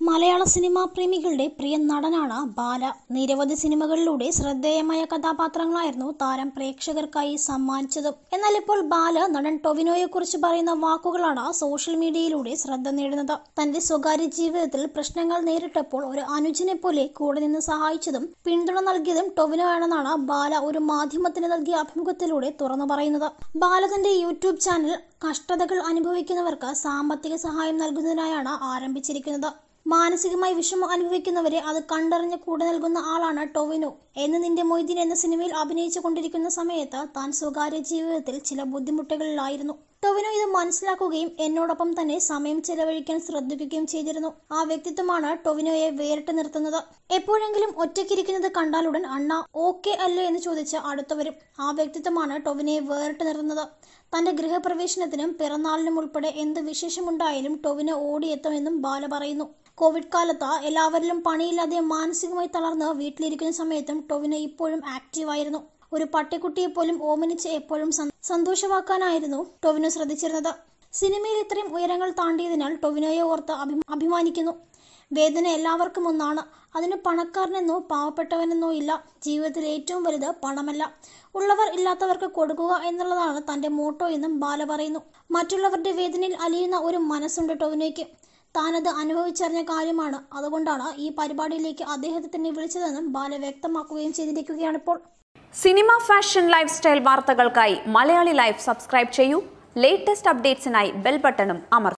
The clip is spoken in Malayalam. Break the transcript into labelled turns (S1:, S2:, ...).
S1: മലയാള സിനിമാ പ്രേമികളുടെ പ്രിയ നടനാണ് ബാല നിരവധി സിനിമകളിലൂടെ ശ്രദ്ധേയമായ കഥാപാത്രങ്ങളായിരുന്നു താരം പ്രേക്ഷകർക്കായി സമ്മാനിച്ചത് എന്നാൽ ഇപ്പോൾ ബാല നടൻ ടൊവിനോയെക്കുറിച്ച് പറയുന്ന വാക്കുകളാണ് സോഷ്യൽ മീഡിയയിലൂടെ ശ്രദ്ധ നേടുന്നത് തന്റെ സ്വകാര്യ ജീവിതത്തിൽ പ്രശ്നങ്ങൾ നേരിട്ടപ്പോൾ ഒരു അനുജനെ പോലെ കൂടെ നിന്ന് സഹായിച്ചതും പിന്തുണ നൽകിയതും ടൊവിനോ ആണെന്നാണ് ബാല ഒരു മാധ്യമത്തിന് നൽകിയ അഭിമുഖത്തിലൂടെ തുറന്നു പറയുന്നത് ബാല തന്റെ യൂട്യൂബ് ചാനൽ കഷ്ടതകൾ അനുഭവിക്കുന്നവർക്ക് സാമ്പത്തിക സഹായം നൽകുന്നതിനായാണ് ആരംഭിച്ചിരിക്കുന്നത് മാനസികമായി വിഷമം അനുഭവിക്കുന്നവരെ അത് കണ്ടറിഞ്ഞ് കൂടെ നൽകുന്ന ആളാണ് ടൊവിനോ എന്ന് നിന്റെ മൊയ്തീൻ എന്ന സിനിമയിൽ അഭിനയിച്ചു കൊണ്ടിരിക്കുന്ന സമയത്ത് താൻ സ്വകാര്യ ജീവിതത്തിൽ ചില ബുദ്ധിമുട്ടുകളിലായിരുന്നു ടൊവിനോ ഇത് മനസ്സിലാക്കുകയും എന്നോടൊപ്പം തന്നെ സമയം ചെലവഴിക്കാൻ ശ്രദ്ധിക്കുകയും ചെയ്തിരുന്നു ആ വ്യക്തിത്വമാണ് ടൊവിനോയെ വേറിട്ട് നിർത്തുന്നത് എപ്പോഴെങ്കിലും ഒറ്റയ്ക്കിരിക്കുന്നത് കണ്ടാലുടൻ അണ്ണ ഓക്കെ അല്ലേ എന്ന് ചോദിച്ച് അടുത്തു വരും ആ വ്യക്തിത്വമാണ് ടൊവിനോയെ വേറിട്ട് നിർത്തുന്നത് തന്റെ ഗൃഹപ്രവേശനത്തിനും പിറന്നാളിനും ഉൾപ്പെടെ എന്ത് വിശേഷമുണ്ടായാലും ടൊവിനോ ഓടിയെത്തുമെന്നും ബാല പറയുന്നു കോവിഡ് കാലത്ത് എല്ലാവരിലും പണിയില്ലാതെ മാനസികമായി തളർന്ന് വീട്ടിലിരിക്കുന്ന സമയത്തും ടൊവിനോ ഇപ്പോഴും ആക്റ്റീവായിരുന്നു ഒരു പട്ടിക്കുട്ടിയെ പോലും ഓമനിച്ച് എപ്പോഴും സന്തോഷവാക്കാനായിരുന്നു ടൊവിനോ ശ്രദ്ധിച്ചിരുന്നത് സിനിമയിൽ ഇത്രയും ഉയരങ്ങൾ താണ്ടിയതിനാൽ ടൊവിനോയെ ഓർത്ത് അഭി അഭിമാനിക്കുന്നു വേദന എല്ലാവർക്കും ഒന്നാണ് അതിന് പണക്കാരനെന്നോ പാവപ്പെട്ടവനെന്നോ ഇല്ല ജീവിതത്തിൽ ഏറ്റവും വലുത് പണമല്ല ഉള്ളവർ ഇല്ലാത്തവർക്ക് കൊടുക്കുക എന്നുള്ളതാണ് തന്റെ മോട്ടോ എന്നും ബാല പറയുന്നു മറ്റുള്ളവരുടെ വേദനയിൽ അലിയുന്ന ഒരു മനസ്സുണ്ട് ടൊവിനോയ്ക്ക് താനത് അനുഭവിച്ചറിഞ്ഞ കാര്യമാണ് അതുകൊണ്ടാണ് ഈ പരിപാടിയിലേക്ക് അദ്ദേഹത്തെ തന്നെ വിളിച്ചതെന്നും ബാല വ്യക്തമാക്കുകയും ചെയ്തിരിക്കുകയാണിപ്പോൾ
S2: സിനിമ ഫാഷൻ ലൈഫ് സ്റ്റൈൽ വാർത്തകൾക്കായി മലയാളി ലൈഫ് സബ്സ്ക്രൈബ് ചെയ്യൂ ലേറ്റസ്റ്റ് അപ്ഡേറ്റ്സിനായി ബെൽ ബട്ടണും അമർത്തും